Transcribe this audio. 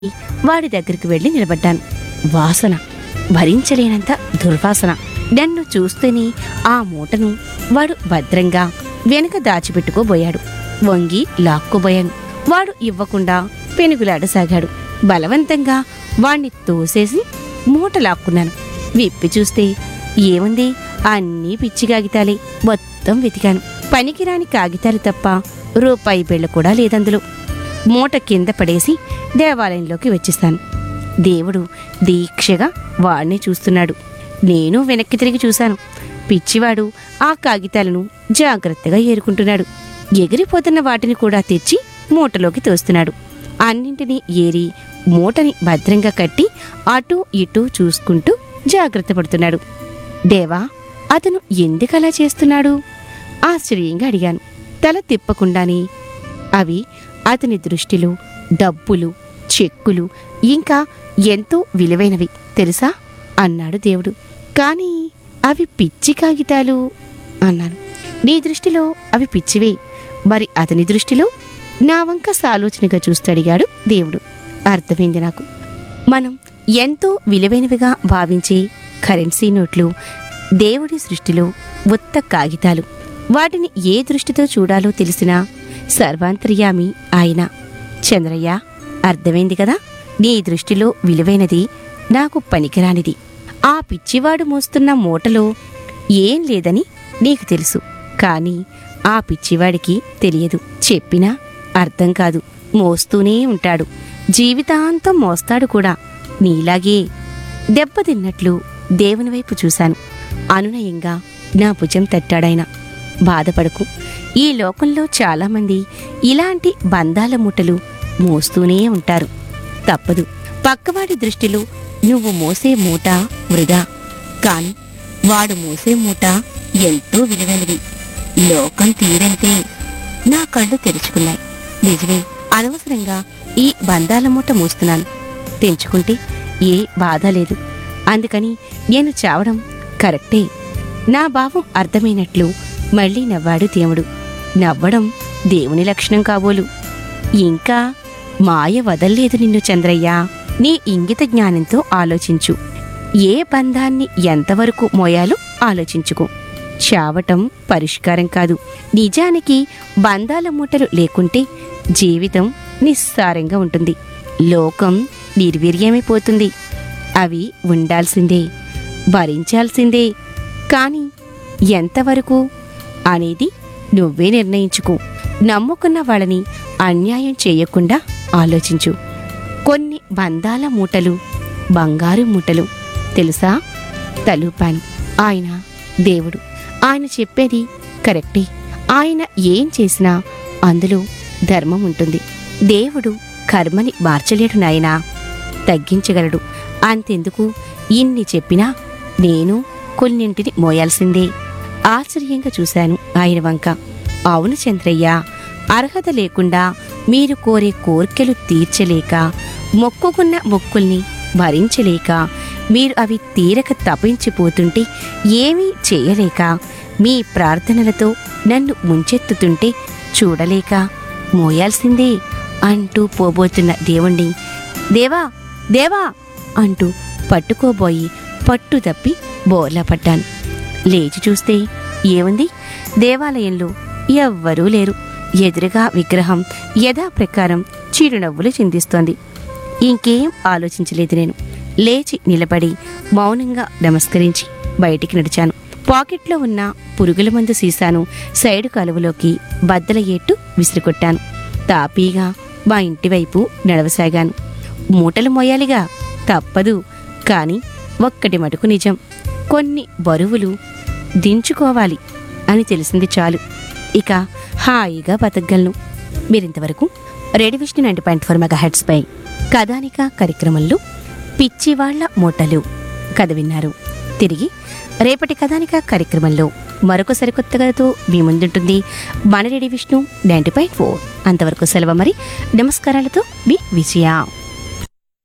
వాడి దగ్గరికి వెళ్ళి నిలబడ్డాను వాసన భరించలేనంత దుర్వాసన నన్ను చూస్తేనే ఆ మూటను వాడు భద్రంగా వెనక దాచిపెట్టుకోబోయాడు వంగి లాక్కోబోయాను వాడు ఇవ్వకుండా పెనుగులాడసాగాడు బలవంతంగా వాణ్ణి తోసేసి మూట లాక్కున్నాను విప్పి చూస్తే ఏముంది అన్నీ పిచ్చి కాగితాలే మొత్తం వెతికాను పనికిరాని కాగితాలు తప్ప రూపాయి బిళ్ళ కూడా లేదందులో మూట కింద పడేసి దేవాలయంలోకి వచ్చేస్తాను దేవుడు దీక్షగా వాణ్ణి చూస్తున్నాడు నేను వెనక్కి తిరిగి చూశాను పిచ్చివాడు ఆ కాగితాలను జాగ్రత్తగా ఏరుకుంటున్నాడు ఎగిరిపోతున్న వాటిని కూడా తెచ్చి మూటలోకి తోస్తున్నాడు అన్నింటినీ ఏరి మూటని భద్రంగా కట్టి అటూ ఇటూ చూసుకుంటూ జాగ్రత్త పడుతున్నాడు దేవా అతను ఎందుకలా చేస్తున్నాడు ఆశ్చర్యంగా అడిగాను తల తిప్పకుండానే అవి అతని దృష్టిలో డబ్బులు చెక్కులు ఇంకా ఎంతో విలువైనవి తెలుసా అన్నాడు దేవుడు కానీ అవి పిచ్చి కాగితాలు అన్నాను నీ దృష్టిలో అవి పిచ్చివే మరి అతని దృష్టిలో నా వంక సాలోచనగా చూస్తూ అడిగాడు దేవుడు అర్థమైంది నాకు మనం ఎంతో విలువైనవిగా భావించే కరెన్సీ నోట్లు దేవుడి సృష్టిలో ఉత్త కాగితాలు వాటిని ఏ దృష్టితో చూడాలో తెలిసిన సర్వాంతర్యామి ఆయన చంద్రయ్య అర్థమైంది కదా నీ దృష్టిలో విలువైనది నాకు పనికిరానిది ఆ పిచ్చివాడు మోస్తున్న మూటలో ఏం లేదని నీకు తెలుసు కానీ ఆ పిచ్చివాడికి తెలియదు చెప్పినా అర్థం కాదు మోస్తూనే ఉంటాడు జీవితాంతం మోస్తాడు కూడా నీలాగే దెబ్బతిన్నట్లు దేవుని వైపు చూశాను అనునయంగా నా భుజం తట్టాడాయన బాధపడకు ఈ లోకంలో చాలామంది ఇలాంటి బంధాల మూటలు మోస్తూనే ఉంటారు తప్పదు పక్కవాడి దృష్టిలో నువ్వు మోసే మూట వృధా కాని వాడు మోసే మూట ఎంతో విలువైనది లోకం తీరంతే నా కళ్ళు తెరుచుకున్నాయి నిజమే అనవసరంగా ఈ బంధాల మూట మోస్తున్నాను తెంచుకుంటే ఏ బాధ లేదు అందుకని నేను చావడం కరెక్టే నా భావం అర్థమైనట్లు మళ్ళీ నవ్వాడు దేవుడు నవ్వడం దేవుని లక్షణం కాబోలు ఇంకా మాయ వదల్లేదు నిన్ను చంద్రయ్య నీ ఇంగిత జ్ఞానంతో ఆలోచించు ఏ బంధాన్ని ఎంతవరకు మోయాలో ఆలోచించుకో చావటం పరిష్కారం కాదు నిజానికి బంధాల మూటలు లేకుంటే జీవితం నిస్సారంగా ఉంటుంది లోకం నిర్వీర్యమైపోతుంది అవి ఉండాల్సిందే భరించాల్సిందే కాని ఎంతవరకు అనేది నువ్వే నిర్ణయించుకో నమ్ముకున్న వాళ్ళని అన్యాయం చేయకుండా ఆలోచించు కొన్ని బంధాల మూటలు బంగారు మూటలు తెలుసా తలూపాను ఆయన దేవుడు ఆయన చెప్పేది కరెక్టే ఆయన ఏం చేసినా అందులో ధర్మం ఉంటుంది దేవుడు కర్మని మార్చలేడు నాయనా తగ్గించగలడు అంతెందుకు ఇన్ని చెప్పినా నేను కొన్నింటిని మోయాల్సిందే ఆశ్చర్యంగా చూశాను ఆయన వంక అవును చంద్రయ్య అర్హత లేకుండా మీరు కోరే కోర్కెలు తీర్చలేక మొక్కుకున్న మొక్కుల్ని భరించలేక మీరు అవి తీరక తపించిపోతుంటే ఏమీ చేయలేక మీ ప్రార్థనలతో నన్ను ముంచెత్తుతుంటే చూడలేక మోయాల్సిందే అంటూ పోబోతున్న దేవుణ్ణి దేవా దేవా అంటూ పట్టుకోబోయి పట్టు తప్పి బోర్లా పడ్డాను లేచి చూస్తే ఏముంది దేవాలయంలో ఎవ్వరూ లేరు ఎదురుగా విగ్రహం యథాప్రకారం చిరునవ్వులు చిందిస్తోంది ఇంకేం ఆలోచించలేదు నేను లేచి నిలబడి మౌనంగా నమస్కరించి బయటికి నడిచాను పాకెట్లో ఉన్న పురుగుల మందు సీసాను సైడు కాలువలోకి బద్దల ఏట్టు విసిరికొట్టాను తాపీగా మా ఇంటి వైపు నడవసాగాను మూటలు మోయాలిగా తప్పదు కాని ఒక్కటి మటుకు నిజం కొన్ని బరువులు దించుకోవాలి అని తెలిసింది చాలు ఇక హాయిగా బతకగలను మీరింతవరకు radio Vishnu ninety point four megahertz పై కథానిక కార్యక్రమంలో పిచ్చివాళ్ల మూటలు కథ విన్నారు తిరిగి రేపటి కథానిక కార్యక్రమంలో మరొక సరికొత్త కథతో మీ ముందుంటుంది మన radio Vishnu ninety point four అంతవరకు సెలవు మరి నమస్కారాలతో మీ విజయ